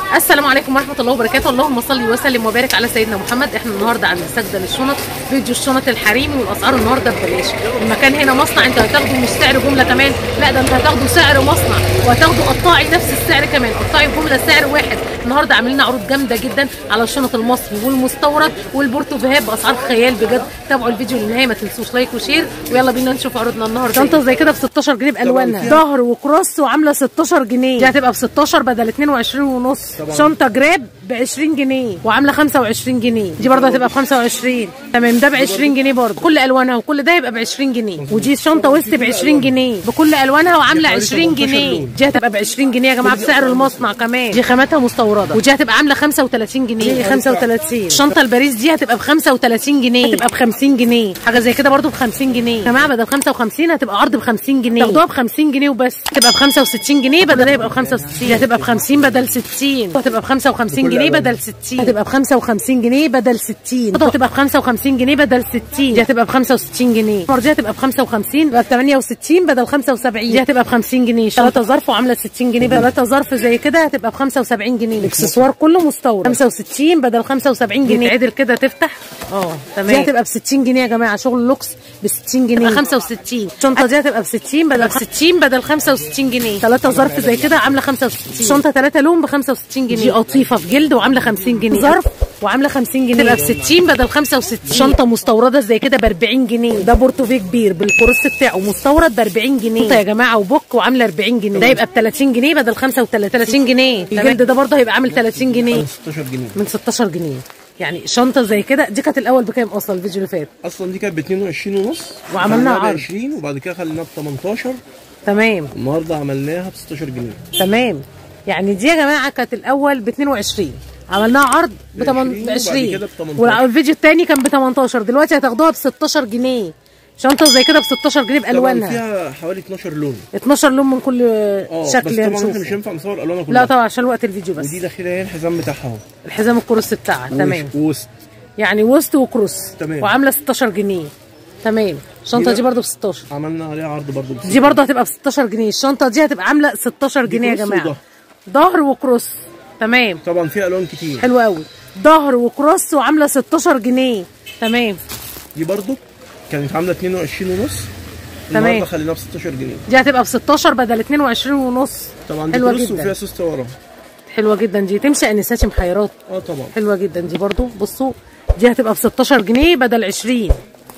السلام عليكم ورحمه الله وبركاته اللهم صل وسلم وبارك على سيدنا محمد احنا النهارده عند سجده للشنط فيديو الشنط الحريمي والاسعار النهارده ببلاش المكان هنا مصنع انت هتاخده مش سعر جمله كمان لا ده انت هتاخده سعر مصنع وهتاخده قطاعي نفس السعر كمان قطاعي جمله سعر واحد النهارده عاملين لنا عروض جامده جدا على الشنط المصري والمستورد والبورتوفيهات باسعار خيال بجد تابعوا الفيديو للنهايه ما تنسوش لايك وشير ويلا بينا نشوف عروضنا النهارده شنطه زي كده ب 16 جنيه بالوانها ظهر وكروس وعامله 16 جنيه دي هتبقى ب 16 بدل 22 ونص شنطه جراب ب 20 جنيه وعامله 25 جنيه دي برضه هتبقى ب 25 تمام ده ب 20 جنيه برضه كل الوانها وكل ده يبقى ب 20 جنيه ودي شنطه ويست ب 20 جنيه بكل الوانها وعامله 20 جنيه دي هتبقى ب 20 جنيه يا جماعه بسعر المصنع كمان دي خاماتها مستورده ودي هتبقى عامله 35 جنيه دي 35 الشنطه الباريس دي هتبقى ب 35 جنيه هتبقى ب 50 جنيه حاجه زي كده برضه ب 50 جنيه يا جماعه بدل 55 هتبقى عرض ب 50 جنيه تاخدوها ب 50 جنيه وبس تبقى ب 65 جنيه بدل هي يبقى ب 65 دي هتبقى ب 50 بدل 60 هتبقى ب 55 جنيه بدل 60 هتبقى ب 55 جنيه بدل 60 برضه هتبقى ب 55 جنيه بدل 60 دي هتبقى ب 65 جنيه برضه دي هتبقى ب 55 ب 68 بدل 75 دي هتبقى ب 50 جنيه ثلاثه ظرف وعامله 60 جنيه ثلاثه ظرف زي كده هتبقى ب 75 جنيه الاكسسوار كله مستورد 65 بدل 75 جنيه عدل كده تفتح اه تمام دي هتبقى ب 60 جنيه يا جماعه شغل لوكس ب 60 جنيه 65 الشنطه دي هتبقى ب 60 بدل 60 بدل 65 جنيه ثلاثه ظرف زي كده عامله 65 شنطه ثلاثه لون ب 65 جنيه دي قطيفه في جلد وعامله 50 جنيه ظرف وعامله 50 جنيه تبقى ب 60 بدل 65 شنطه مستورده زي كده ب 40 جنيه ده بورتوفيه كبير بالكروس بتاعه مستورد ب 40 جنيه شنطه يا جماعه وبوك وعامله 40 جنيه ده يبقى ب 30 جنيه بدل 35 جنيه الجلد ده برضه هيبقى عامل 30 جنيه 16 جنيه من 16 جنيه يعني شنطه زي كده دي كانت الاول بكام اصلا الفيديو اللي فات اصلا دي كانت ب 22 ونص وعملناها ب عرض. 20 وبعد كده خليناها ب 18 تمام النهارده عملناها ب 16 جنيه تمام يعني دي يا جماعه كانت الاول ب 22 عملناها عرض ب 20 وبعد 20 كده ب 18. والفيديو الثاني كان ب 18 دلوقتي هتاخدوها ب 16 جنيه شنطه زي كده ب 16 جنيه طبعا بالوانها فيها حوالي 12 لون 12 لون من كل اه بس شكل طبعا احنا مش هنشوفه هينفع نصور الالوانها كلها لا طبعا عشان وقت الفيديو بس ودي داخلها هي الحزام بتاعها اهو الحزام الكروس بتاعها تمام وش- ووسط يعني وسط وكروس تمام. وعامله 16 جنيه تمام الشنطه دي دي بقى- برضو ب 16 عملنا عليها عرض برضو ب دي برضه هتبقى ب 16 جنيه الشنطه دي هتبقى عامله 16 دي جنيه يا كروس جماعه وظهر. ظهر وكروس تمام طبعا فيها الوان كتير حلو قوي ظهر وكروس وعامله 16 جنيه تمام دي برضو كانت عامله 22 ونص تمام. النهارده خليناها ب 16 جنيه دي هتبقى ب 16 بدل 22 ونص طبعا دي حلوه كروس وفيها جدا سوسته ورا حلوه جدا دي تمشي انساتي محيرات اه طبعا حلوه جدا دي برضو بصوا دي هتبقى ب 16 جنيه بدل 20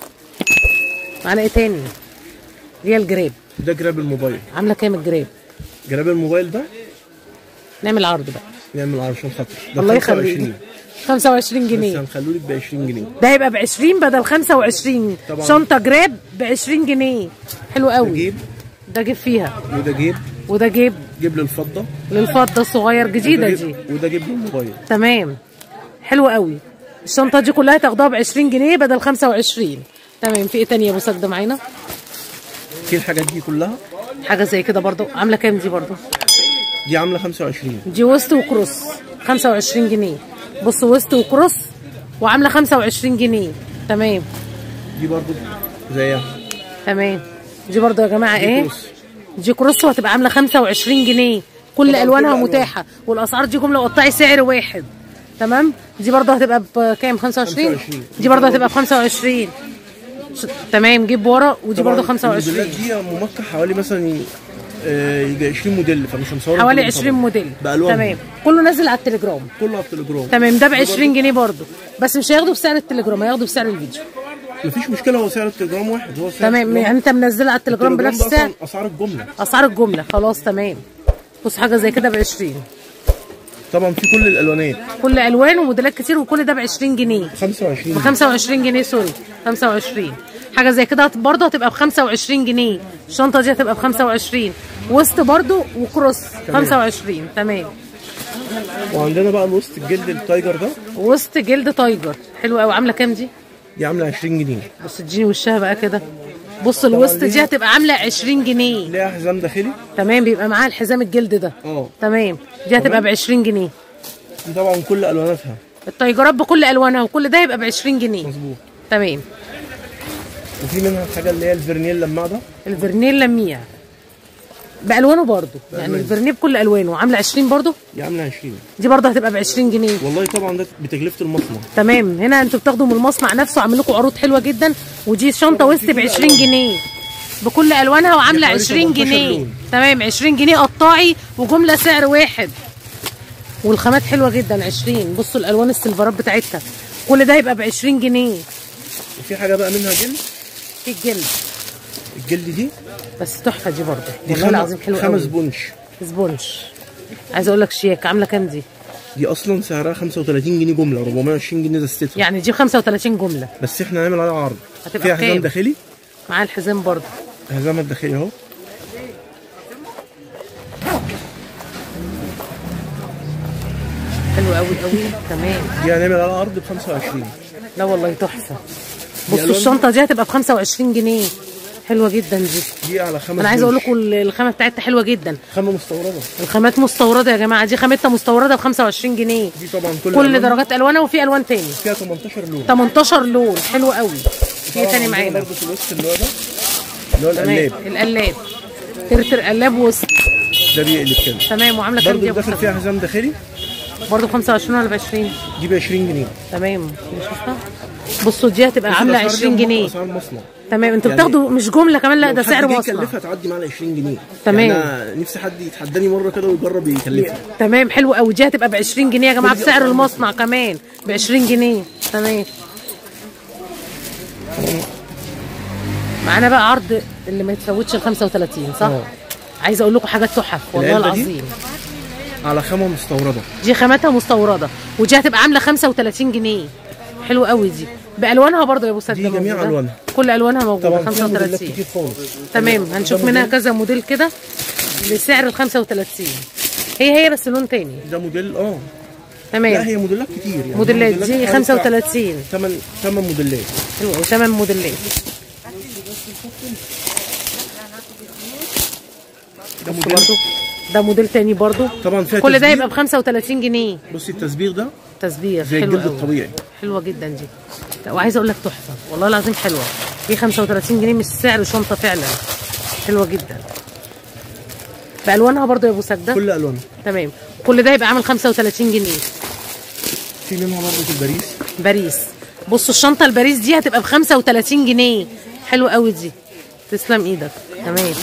معانا ايه تاني دي الجراب ده جراب الموبايل عامله كام الجراب جراب الموبايل ده نعمل عرض بقى نعمل عشان خاطر ده الله 25 يخليك 25 بس جنيه هنخليه لك ب 20 جنيه ده هيبقى ب 20 بدل 25 طبعا. شنطه جراب ب 20 جنيه حلو ده قوي جيب ده جيب فيها وده جيب وده جيب جيب للفضه للفضه الصغير جديده وده دي جيب وده جيب للموبايل تمام حلو قوي الشنطه دي كلها تاخدوها ب 20 جنيه بدل 25 تمام في ايه تاني يا ابو سجده معانا في الحاجات دي كلها حاجه زي كده برضو عامله كام دي برضو دي عامله 25 دي وسط وكروس 25 جنيه بص وسط وكروس وعامله 25 جنيه تمام دي برضو زيها تمام دي برضو يا جماعه دي ايه كروس. دي كروس وهتبقى عامله 25 جنيه كل طبعاً الوانها كل ألوان. متاحه والاسعار دي جمله قطعي سعر واحد تمام دي برضه هتبقى بكام 25 25. دي برضه هتبقى ب 25 ش- تمام جيب ورا ودي برضه طبعاً 25 الموديلات دي ممكن حوالي مثلا آه، يجي 20 موديل فمش هنصور حوالي كلهم 20 طبعاً. موديل بألوانهم. تمام كله نازل على التليجرام كله على التليجرام تمام ده ب دي 20 جنيه برضه بس مش هياخدوا بسعر التليجرام هياخدوا بسعر الفيديو برضو مفيش مشكله هو سعر التليجرام واحد هو سعر تمام التليجرام. يعني انت منزله على التليجرام التليجرام بنفس ده السعر أصلاً اسعار الجمله اسعار الجمله خلاص تمام بص حاجه زي كده ب 20 طبعا في كل الالوانات كل الوان وموديلات كتير وكل ده ب 20 جنيه 25 ب 25 جنيه سوري 25 حاجه زي كده برضه هتبقى ب 25 جنيه الشنطه دي هتبقى ب 25 وسط برضه وكروس 25 تمام وعندنا بقى الوسط الجلد التايجر ده وسط جلد تايجر حلو قوي عامله كام دي دي عامله 20 جنيه بص اديني وشها بقى كده بص الوسط دي هتبقى عامله 20 جنيه ليها حزام داخلي تمام بيبقى معاها الحزام الجلد ده اه تمام دي هتبقى ب 20 جنيه دي طبعا كل الواناتها التايجرات بكل الوانها وكل ده يبقى ب 20 جنيه مظبوط تمام وفي منها الحاجه اللي هي الفرنيل لماع ده الفرنيل لميع بالوانه برضو يعني الفرنيه بكل الوانه عامله 20 برضو دي عامله 20 دي برضو هتبقى ب 20 جنيه والله طبعا ده بتكلفه المصنع تمام هنا انتوا بتاخدوا من المصنع نفسه عامل لكم عروض حلوه جدا ودي شنطه وسط ب 20 جنيه بكل الوانها وعامله حوالي 20 18 جنيه لون. تمام 20 جنيه قطاعي وجمله سعر واحد والخامات حلوه جدا 20 بصوا الالوان السيلفرات بتاعتها كل ده يبقى ب 20 جنيه وفي حاجه بقى منها جلد في الجلد الجلد دي بس تحفه دي برضه دي والله العظيم خمس, حلوه خمس قوي بونش سبونج عايزه اقول لك شياك عامله كام دي دي اصلا سعرها 35 جنيه جمله 420 جنيه دستها يعني دي ب 35 جمله بس احنا هنعمل عليها عرض هتبقى فيها حزام بكام؟ داخلي مع الحزام برضه الحزام الداخلي اهو حلو قوي قوي تمام دي هنعمل عليها عرض ب 25 لا والله تحفه دي بصوا ألوان؟ الشنطه دي هتبقى ب 25 جنيه حلوه جدا دي دي على خمس انا عايزه اقول بونش. لكم الخامه بتاعتها حلوه جدا خامه مستورده الخامات مستورده يا جماعه دي خامتها مستورده ب 25 جنيه دي طبعا كل كل ألوان درجات الوانها وفي الوان تاني فيها 18 لون 18 لون حلو قوي في طبعاً تاني عندنا معانا برضه في الوسط اللي هو ده اللي هو تمام القلاب القلاب ترتر قلاب وسط ده بيقلب كده تمام وعامله كام دي برضه يا ابو داخل فيها سلمى؟ حزام داخلي برضه ب 25 ولا ب 20 دي ب 20 جنيه تمام شفتها بصوا دي هتبقى عامله الأسعار دي 20 جنيه اسعار المصنع تمام انتوا يعني بتاخدوا مش جمله كمان لا لو ده حد سعر جه مصنع يكلفها تعدي معانا 20 جنيه تمام. يعني أنا نفسي حد يتحداني مره كده ويجرب يكلفها تمام حلو قوي دي هتبقى ب 20 جنيه يا جماعه كل دي بسعر أسعار المصنع كمان ب 20 جنيه تمام معانا بقى عرض اللي ما يتفوتش ال 35 صح؟ اه. عايزه اقول لكم حاجات تحف والله العلبة دي؟ العظيم على خامه مستورده دي خاماتها مستورده ودي هتبقى عامله 35 جنيه حلو قوي دي بالوانها برضه يا ابو سد دي جميع موجودة. ألوانها. كل الوانها موجوده طبعا فيها موديلات 35 كتير خالص تمام هنشوف ده منها موديل. كذا موديل كده بسعر ال 35 هي هي بس لون تاني ده موديل اه لا تمام هي موديلات كتير يعني موديلات دي حوالي 35 ثمان ثمان موديلات حلو قوي ثمان موديلات ده بص موديل برضه ده موديل تاني برضه طبعا فيها كل ده تسبيغ. يبقى ب 35 جنيه بصي التسبيغ ده تسبيغ زي حلو الجلد قوي. الطبيعي حلوه جدا دي لا، وعايزه اقول لك تحفه والله العظيم حلوه دي 35 جنيه مش سعر شنطه فعلا حلوه جدا بالوانها برضه يا ابو سجده كل الوانها تمام كل ده يبقى عامل 35 جنيه في منها برضه في الباريس باريس بصوا الشنطه الباريس دي هتبقى ب 35 جنيه حلوه قوي دي تسلم ايدك تمام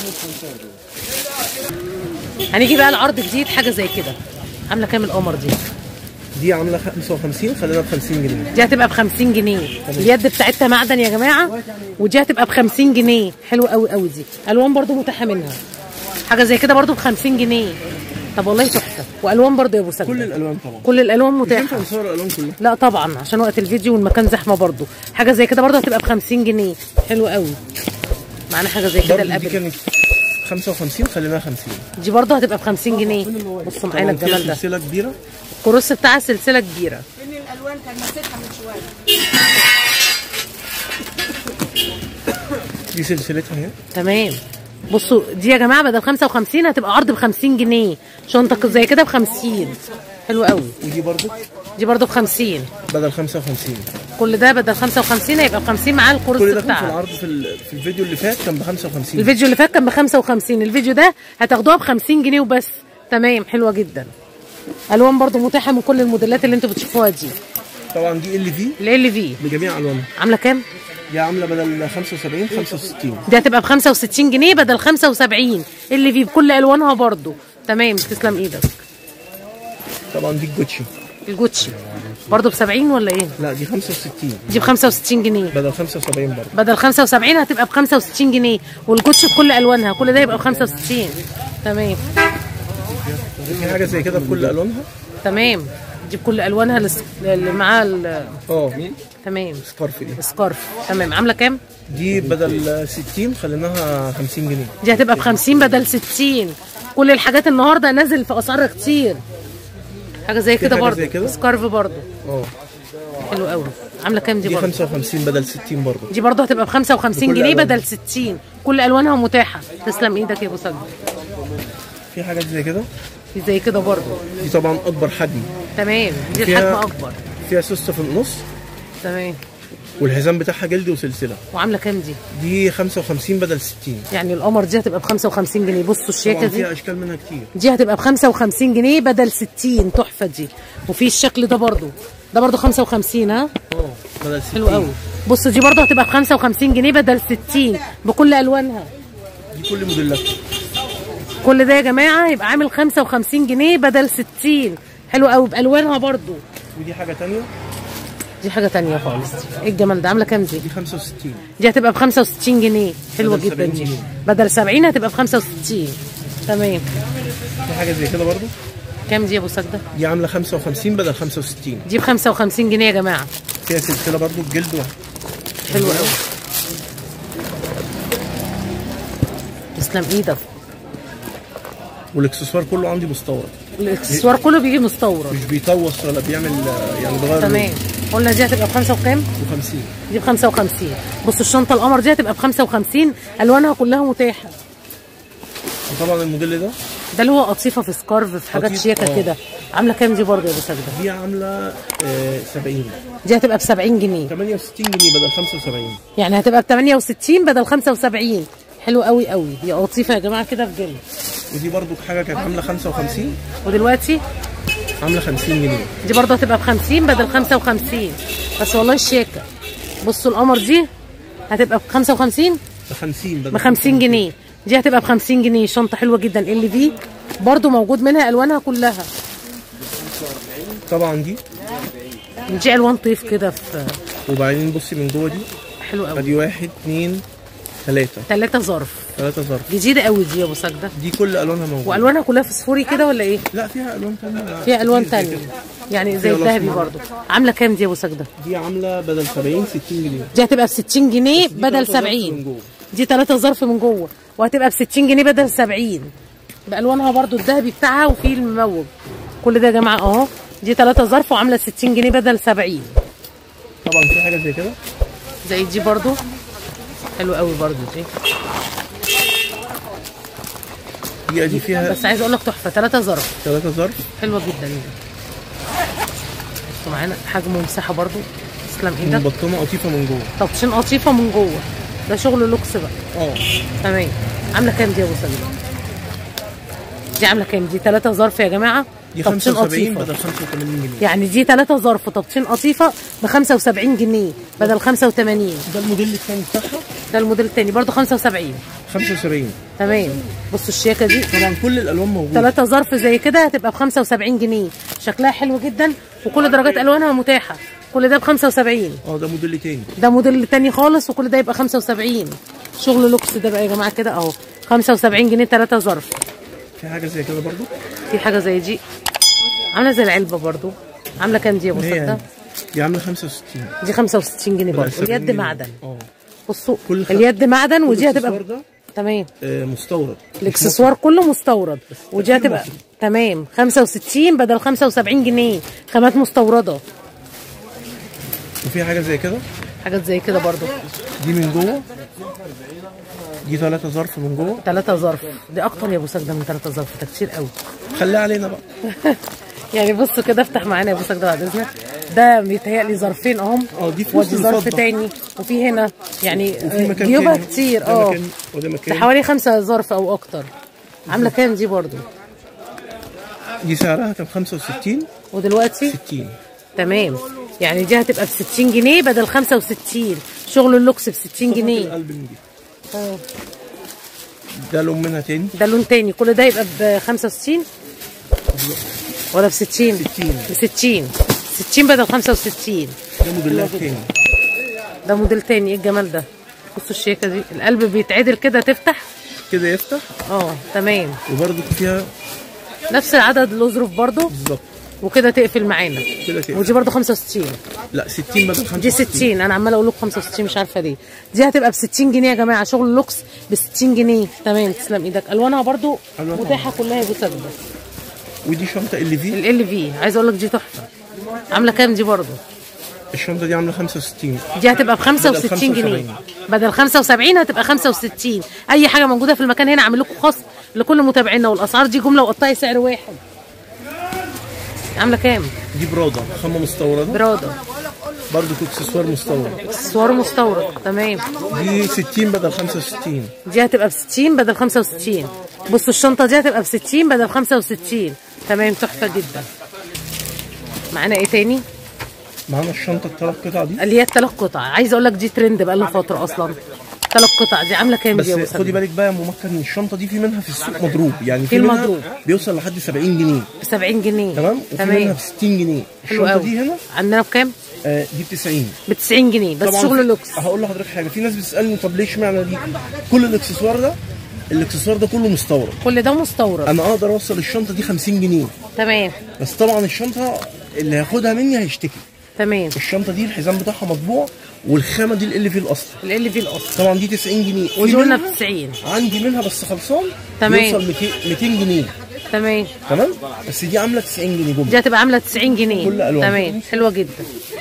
هنيجي بقى لعرض جديد حاجه زي كده عامله كام القمر دي دي عامله 55 خلينا ب 50 جنيه دي هتبقى ب 50 جنيه اليد بتاعتها معدن يا جماعه ودي هتبقى ب 50 جنيه حلوه قوي قوي دي الوان برضو متاحه منها حاجه زي كده برضو ب 50 جنيه طب والله تحفه والوان برضو يا ابو سجد كل الالوان طبعا كل الالوان مش متاحه ينفع نصور الالوان كلها لا طبعا عشان وقت الفيديو والمكان زحمه برضو حاجه زي كده برضو هتبقى ب 50 جنيه حلوه قوي معانا حاجه زي كده برضه دي القبل كانت 55 خليناها 50 دي برضو هتبقى ب 50 جنيه بصوا معانا طبعا فيها الجمال ده سلسله كبيره الكروس بتاعها سلسله كبيره فين الالوان كان ماسكها من شويه دي سلسلتها اهي تمام بصوا دي يا جماعه بدل 55 هتبقى عرض ب 50 جنيه شنطه زي كده ب 50 حلو قوي ودي برضه دي برضو ب 50 بدل 55 كل ده بدل 55 هيبقى ب 50 معاه الكورس كل ده كان في بتاعها العرض في, ال- في الفيديو اللي فات كان ب 55 الفيديو اللي فات كان ب 55 الفيديو ده هتاخدوها ب 50 جنيه وبس تمام حلوه جدا الوان برضو متاحه من كل الموديلات اللي انتوا بتشوفوها دي طبعا دي ال في ال في بجميع الوانها عامله كام دي عامله بدل 75 65 دي هتبقى ب 65 جنيه بدل 75 ال في بكل الوانها برضو تمام تسلم ايدك طبعا دي الجوتشي الجوتشي برضو ب 70 ولا ايه لا دي 65 دي ب 65 جنيه بدل 75 برضه بدل 75 هتبقى ب 65 جنيه والجوتشي بكل الوانها كل ده يبقى ب 65 تمام في حاجه زي كده بكل الوانها تمام دي بكل الوانها لس- اللي معاها ال- اه تمام سكارف دي سكارف تمام عامله كام دي بدل 60 خليناها 50 جنيه دي هتبقى ب 50 بدل 60 كل الحاجات النهارده نازل في اسعار كتير حاجه زي كده حاجة برضه زي كده؟ سكارف برضه اه حلو قوي عامله كام دي دي برضه 55 بدل 60 برضه دي برضه هتبقى ب 55 بكل جنيه ألوانها. بدل 60 كل الوانها متاحه تسلم ايدك يا ابو سجد في حاجات زي كده في زي كده برضه دي طبعا اكبر حجم تمام دي فيها- الحجم اكبر فيها سوسته في النص تمام والحزام بتاعها جلد وسلسله وعامله كام دي دي 55 بدل 60 يعني القمر دي هتبقى ب 55 جنيه بصوا الشياكه طبعا دي فيها اشكال منها كتير دي هتبقى ب 55 جنيه بدل 60 تحفه دي وفي الشكل ده برضو ده برضو 55 ها اه بدل 60 حلو قوي بص دي برضو هتبقى ب 55 جنيه بدل 60 بكل الوانها دي كل موديلاتها كل ده يا جماعه يبقى عامل 55 جنيه بدل 60 حلو قوي بالوانها برضو ودي حاجه تانية دي حاجه تانية خالص ايه الجمال ده عامله كام دي دي 65 دي هتبقى ب 65 جنيه حلوه بدل جدا 70 دي جنيه. بدل 70 هتبقى ب 65 تمام في حاجه زي كده برضو كام دي يا ابو سجده دي عامله 55 بدل 65 دي ب 55 جنيه يا جماعه فيها سلسله برضو بجلد واحد حلو قوي تسلم ايدك والاكسسوار كله عندي مستورد الاكسسوار كله بيجي مستورد مش بيطوس ولا بيعمل آه، يعني بيغير تمام قلنا دي هتبقى بخمسة وكام؟ 50 دي ب 55 بصوا الشنطه القمر دي هتبقى ب 55 الوانها كلها متاحه وطبعا الموديل ده ده اللي هو قطيفه في سكارف في حاجات قطيف، شياكه آه. كده عامله كام دي برضه يا ابو سجده؟ دي عامله آه، 70 دي هتبقى ب 70 جنيه 68 جنيه بدل 75 يعني هتبقى ب 68 بدل 75 حلو قوي قوي هي قطيفه يا جماعه كده في جلد ودي برضو حاجه كانت عامله 55 ودلوقتي عامله 50 جنيه دي برضه هتبقى ب 50 بدل 55 بس والله شياكه بصوا القمر دي هتبقى ب 55 ب 50 بدل ب 50 جنيه دي هتبقى ب 50 جنيه شنطه حلوه جدا ال في برضه موجود منها الوانها كلها طبعا دي دي الوان طيف كده في وبعدين بصي من جوه دي حلو قوي ادي واحد اثنين ثلاثة ثلاثة ظرف ثلاثة ظرف جديده قوي دي يا ابو سجده دي كل الوانها موجودة والوانها كلها فسفوري كده ولا ايه لا فيها الوان تانية فيها الوان كتير زي تانية كده. يعني زي فيها الذهبي الأسمر. برضه عامله كام دي يا ابو سجده دي عاملة بدل 70 60 جنيه دي هتبقى ب 60 جنيه دي بدل ثلاثة ظرف من 70 جوه. دي ثلاثة ظرف من جوه وهتبقى ب 60 جنيه بدل 70 بالوانها برضو الذهبي بتاعها وفي المموج كل ده يا جماعه اهو دي ثلاثة ظرف وعامله 60 جنيه بدل 70 طبعا في حاجة زي كده زي دي برضو حلو قوي برضو دي دي ادي فيها بس عايزه اقول لك تحفه ثلاثة ظرف ثلاثة ظرف حلوه جدا دي بصوا معانا حجم ومساحه برضو تسلم ايدك مبطنة قطيفة من جوه تبطين قطيفه من جوه ده شغل لوكس بقى اه تمام عامله كام دي يا ابو سلمى دي عامله كام دي ثلاثة ظرف يا جماعه دي تبطين 75 قطيفة. بدل 85 جنيه يعني دي ثلاثة ظرف تبطين قطيفه ب 75 جنيه بدل 85 ده الموديل الثاني بتاعها ده الموديل الثاني برضه 75 75 تمام بصوا الشياكه دي طبعا كل الالوان موجودة ثلاثة ظرف زي كده هتبقى ب 75 جنيه شكلها حلو جدا وكل درجات الوانها متاحه كل ده ب 75 اه ده موديل تاني ده موديل تاني خالص وكل ده يبقى 75 شغل لوكس ده بقى يا جماعه كده اهو 75 جنيه ثلاثة ظرف في حاجة زي كده برضو في حاجه زي دي عامله زي العلبه برضو عامله كام دي يا ابو هي سجده يعني دي عاملة 65 دي 65 جنيه برضو 70 اليد جنيه. معدن اه بصوا كل خ- اليد معدن ودي كل هتبقى الإكسسوار ده تمام آه، مستورد الاكسسوار كله مستورد ودي تقفيل هتبقى مصري. تمام 65 بدل 75 جنيه خامات مستورده وفي حاجة زي كده حاجات زي كده برضو دي من جوه دي ثلاثة ظرف من جوه ثلاثة ظرف دي اكتر يا ابو سجده من ثلاثة ظرف ده كتير قوي خليها علينا بقى يعني بص كده افتح معانا يا ابو سجده بعد اذنك ده بيتهيألي ظرفين اهم اه، دي فلوس ودي ظرف الفضة. تاني وفي هنا يعني وفي مكان جيوبها تاني. كتير ده اه مكان وده ده مكان حوالي خمسة ظرف او اكتر عامله كام دي برضو دي سعرها كان 65 ودلوقتي 60 تمام يعني دي هتبقى ب 60 جنيه بدل 65 شغل اللوكس ب 60 جنيه القلب من دي اه. ده لون منها تاني ده لون تاني كل ده يبقى ب 65 ولا ب 60 60 ب 60 60 بدل 65 ده موديلات تاني ده موديل تاني ايه الجمال ده بصوا الشيكه دي القلب بيتعدل كده تفتح كده يفتح اه تمام وبرده فيها نفس العدد الاظرف برضو بالظبط وكده تقفل معانا كده تقفل. ودي برضو 65 لا 60 بدل 65 دي 60 انا عماله اقول لكم 65 مش عارفه ليه دي هتبقى ب 60 جنيه يا جماعه شغل لوكس ب 60 جنيه تمام تسلم ايدك الوانها برضو ألوانها. متاحه كلها يا ابو سجده ودي شنطه ال في ال في عايزه اقول لك دي تحفه عامله كام دي برضو الشنطه دي عامله 65 دي هتبقى ب 65 75. جنيه بدل 75 هتبقى 65 اي حاجه موجوده في المكان هنا عامل لكم خصم لكل متابعينا والاسعار دي جمله وقطعي سعر واحد عامله كام دي براده خامه مستورده براده برضو اكسسوار مستورد اكسسوار مستورد تمام دي 60 بدل 65 دي هتبقى ب 60 بدل 65 بصوا الشنطه دي هتبقى ب 60 بدل 65 تمام تحفه جدا معانا ايه تاني معانا الشنطه الثلاث قطع دي اللي هي الثلاث قطع عايزه اقول لك دي ترند بقى لها فتره اصلا ثلاث قطع دي عامله كام بس دي يا ابو خدي سلمى بالك بقى يا ام مكه ان الشنطه دي في منها في السوق مضروب يعني في في منها المضروب. بيوصل لحد 70 جنيه ب 70 جنيه تمام وفي منها تمام ب 60 جنيه حلو الشنطه قوي دي هنا عندنا بكام آه دي ب 90 ب 90 جنيه بس طبعا شغل في- لوكس هقول لحضرتك حاجه في ناس بتسالني طب ليه اشمعنى دي كل الاكسسوار ده الاكسسوار ده كله مستورد كل ده مستورد انا اقدر اوصل الشنطه دي 50 جنيه تمام بس طبعا الشنطه اللي هياخدها مني هيشتكي تمام الشنطه دي الحزام بتاعها مطبوع والخامه دي اللي في الاصل اللي فيه الاصل طبعا دي 90 جنيه في ودي قلنا ب منها- 90 عندي منها بس خلصان تمام. يوصل 200 200 جنيه تمام تمام بس دي عامله 90 جنيه جمله دي هتبقى عامله 90 جنيه كل ألوان. تمام حلوه جدا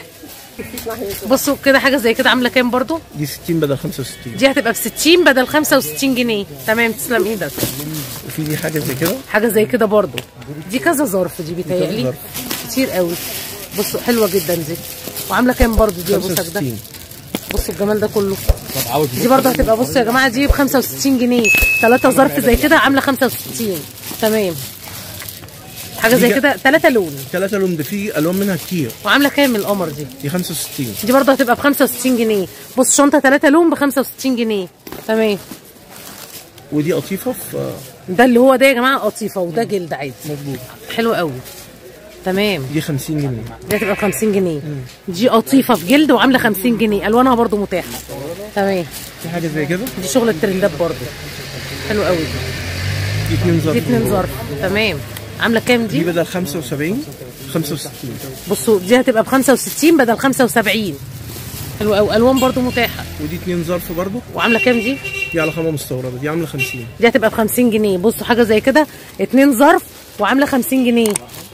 بصوا كده حاجه زي كده عامله كام برضو دي 60 بدل 65 دي هتبقى ب 60 بدل 65 جنيه تمام تسلم ايدك وفي دي حاجه زي كده حاجه زي كده برضو دي كذا ظرف دي بيتهيألي ظرف. كتير قوي بصوا حلوه جدا دي وعامله كام برضو دي يا ابو سجده 65 بصوا الجمال ده كله دي برضه هتبقى بصوا يا جماعه دي ب 65 جنيه ثلاثة ظرف زي كده عامله 65 تمام حاجه زي دي- كده ثلاثة لون ثلاثة لون ده في الوان منها كتير وعامله كام القمر دي دي 65 دي برضه هتبقى ب 65 جنيه بص شنطه ثلاثة لون ب 65 جنيه تمام ودي قطيفه في ده اللي هو ده يا جماعه قطيفه وده جلد عادي مظبوط حلو قوي تمام دي 50 جنيه دي هتبقى ب 50 جنيه دي قطيفه في جلد وعامله 50 جنيه الوانها برضه متاحه تمام في حاجه زي كده دي شغل الترندات برضه حلو قوي دي دي اتنين ظرف دي اتنين ظرف تمام عامله كام دي دي بدل 75 65 بصوا دي هتبقى ب 65 بدل 75 حلو قوي الوان برضو متاحه ودي اتنين ظرف برضو وعامله كام دي دي على خامه مستورده دي عامله 50 دي هتبقى ب 50 جنيه بصوا حاجه زي كده اتنين ظرف وعامله 50 جنيه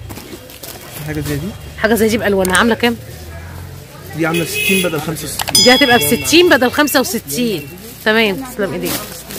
في حاجه زي دي حاجه زي دي بالوانها عامله كام دي عامله 60 بدل 65 دي هتبقى ب 60 بدل 65 تمام تسلم ايديك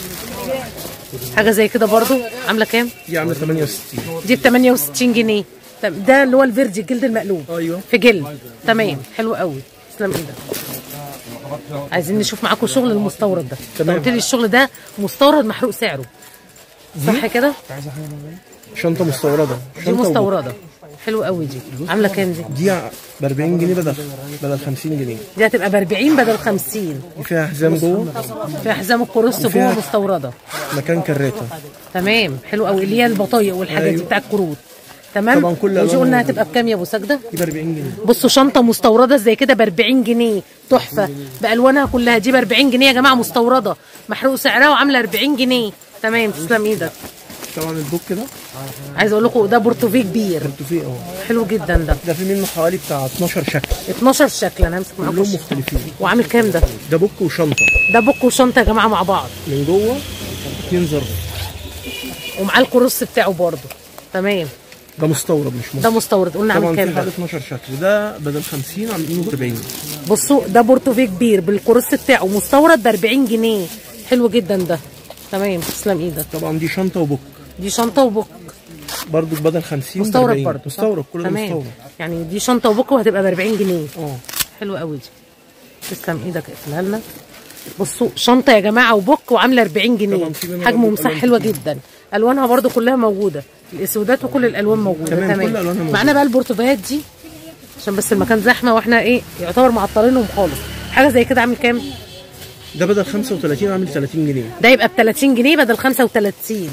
حاجه زي كده برضو عامله كام دي عامله 68 دي ب 68 جنيه تم- ده اللي هو الفيرجي الجلد المقلوب ايوه في جلد تمام حلو قوي تسلم ايدك عايزين نشوف معاكم شغل المستورد ده تمام. قلت لي الشغل ده مستورد محروق سعره صح كده شنطه مستورده دي شنطه وبوك. مستورده حلو قوي دي عامله كام دي دي ب 40 جنيه بدل بدل 50 جنيه دي هتبقى ب 40 بدل 50 دي فيها حزام جوه في حزام الكروس وفيها- جوه مستورده مكان كريته تمام حلو قوي اللي هي البطايق والحاجات دي أيوة. بتاع الكروت تمام طبعا كل ودي ألوانها قلنا موجودة. هتبقى بكام يا ابو سجده دي ب 40 جنيه بصوا شنطه مستورده زي كده ب 40 جنيه تحفه بالوانها كلها دي ب 40 جنيه يا جماعه مستورده محروق سعرها وعامله 40 جنيه تمام تسلم ايدك طبعا البوك ده عايز اقول لكم ده بورتوفيه كبير برتوفيه اهو حلو جدا ده ده في منه حوالي بتاع 12 شكل 12 شكل انا همسك معاكم كلهم الشكل. مختلفين وعامل كام ده ده بوك وشنطه ده بوك وشنطه يا جماعه مع بعض من جوه اتنين ظرف ومعاه الكروس بتاعه برضه تمام ده مستورد مش ده مصري مستورد قلنا طبعا عامل في كام حوالي ده 12 شكل ده بدل 50 عاملينه ب 40 بصوا ده بورتوفيه كبير بالكروس بتاعه مستورد ب 40 جنيه حلو جدا ده تمام تسلم ايدك طبعا دي شنطه وبوك دي شنطه وبوك برضو بدل 50 ب مستورد 40. برضه صح؟ مستورد كل ده تمام مستورد يعني دي شنطه وبوك وهتبقى ب 40 جنيه اه حلو قوي دي تسلم ايدك اقفلها لنا بصوا شنطه يا جماعه وبوك وعامله 40 جنيه طبعا في منها حجم برضه ومساحه ألوان حلوه كتير. جدا الوانها برضو كلها موجوده الاسودات وكل الالوان موجوده تمام، تمام, كل ألوانها موجودة. معانا بقى البورتوفيهات دي عشان بس المكان زحمه واحنا ايه يعتبر معطلينهم خالص حاجه زي كده عامل كام ده بدل 35 عامل 30 جنيه ده يبقى ب 30 جنيه بدل 35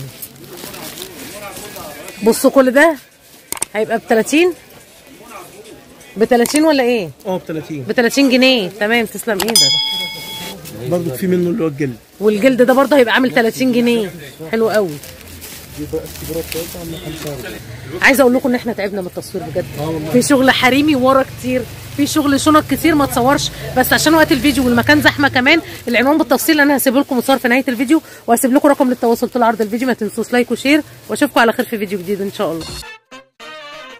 بصوا كل ده هيبقى ب 30 ب 30 ولا ايه اه ب 30 ب 30 جنيه تمام تسلم ايدك برضو في منه اللي هو الجلد والجلد ده برضه هيبقى عامل 30 جنيه حلو قوي عايزه اقول لكم ان احنا تعبنا من التصوير بجد في شغل حريمي ورا كتير في شغل شنط كتير ما تصورش بس عشان وقت الفيديو والمكان زحمه كمان العنوان بالتفصيل انا هسيب لكم مصور في نهايه الفيديو وهسيب لكم رقم للتواصل طول عرض الفيديو ما تنسوش لايك وشير واشوفكم على خير في فيديو جديد ان شاء الله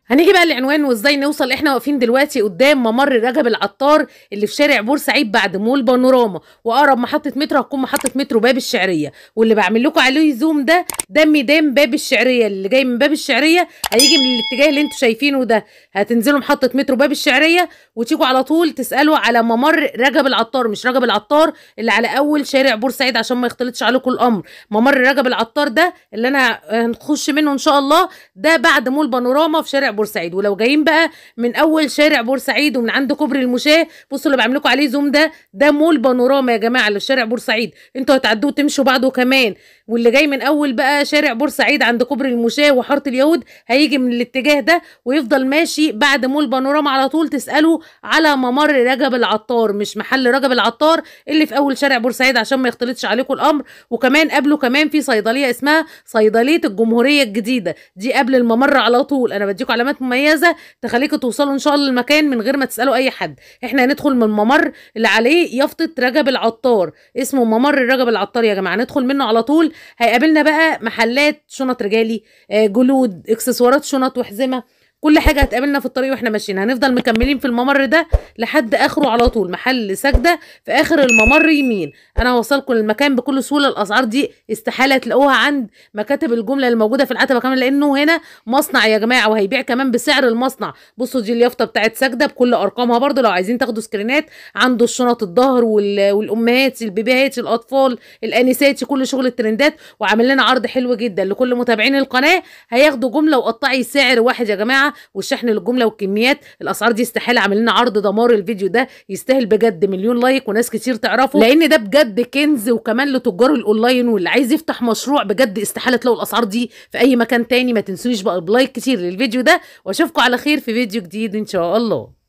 هنيجي بقى العنوان وازاي نوصل احنا واقفين دلوقتي قدام ممر رجب العطار اللي في شارع بورسعيد بعد مول بانوراما واقرب محطه مترو هتكون محطه مترو باب الشعريه واللي بعمل لكم عليه زوم ده ده ميدان باب الشعريه اللي جاي من باب الشعريه هيجي من الاتجاه اللي انتوا شايفينه ده هتنزلوا محطه مترو باب الشعريه وتيجوا على طول تسالوا على ممر رجب العطار مش رجب العطار اللي على اول شارع بورسعيد عشان ما يختلطش عليكم الامر ممر رجب العطار ده اللي انا هنخش منه ان شاء الله ده بعد مول بانوراما في شارع بورسعيد ولو جايين بقى من اول شارع بورسعيد ومن عند كوبري المشاه بصوا اللي بعمل لكم عليه زوم ده ده مول بانوراما يا جماعه اللي في شارع بورسعيد انتوا هتعدوه وتمشوا بعده كمان واللي جاي من اول بقى شارع بورسعيد عند كوبري المشاه وحاره اليهود هيجي من الاتجاه ده ويفضل ماشي بعد مول بانوراما على طول تسالوا على ممر رجب العطار مش محل رجب العطار اللي في اول شارع بورسعيد عشان ما يختلطش عليكم الامر وكمان قبله كمان في صيدليه اسمها صيدليه الجمهوريه الجديده دي قبل الممر على طول انا بديكم علامات مميزه تخليكم توصلوا ان شاء الله المكان من غير ما تسالوا اي حد احنا هندخل من الممر اللي عليه يافطه رجب العطار اسمه ممر رجب العطار يا جماعه ندخل منه على طول هيقابلنا بقى محلات شنط رجالي آه، جلود اكسسوارات شنط وحزمه كل حاجه هتقابلنا في الطريق واحنا ماشيين هنفضل مكملين في الممر ده لحد اخره على طول محل سجده في اخر الممر يمين انا هوصلكم للمكان بكل سهوله الاسعار دي استحاله تلاقوها عند مكاتب الجمله الموجوده في العتبه كمان لانه هنا مصنع يا جماعه وهيبيع كمان بسعر المصنع بصوا دي اليافطه بتاعت سجده بكل ارقامها برضو لو عايزين تاخدوا سكرينات عنده الشنط الظهر وال- والامهات البيبيهات الاطفال الانسات كل شغل الترندات وعامل لنا عرض حلو جدا لكل متابعين القناه هياخدوا جمله وقطعي سعر واحد يا جماعه والشحن للجمله والكميات الاسعار دي استحاله عامل لنا عرض دمار الفيديو ده يستاهل بجد مليون لايك وناس كتير تعرفه لان ده بجد كنز وكمان لتجار الاونلاين واللي عايز يفتح مشروع بجد استحاله تلاقوا الاسعار دي في اي مكان تاني ما تنسوش بقى بلايك كتير للفيديو ده واشوفكم على خير في فيديو جديد ان شاء الله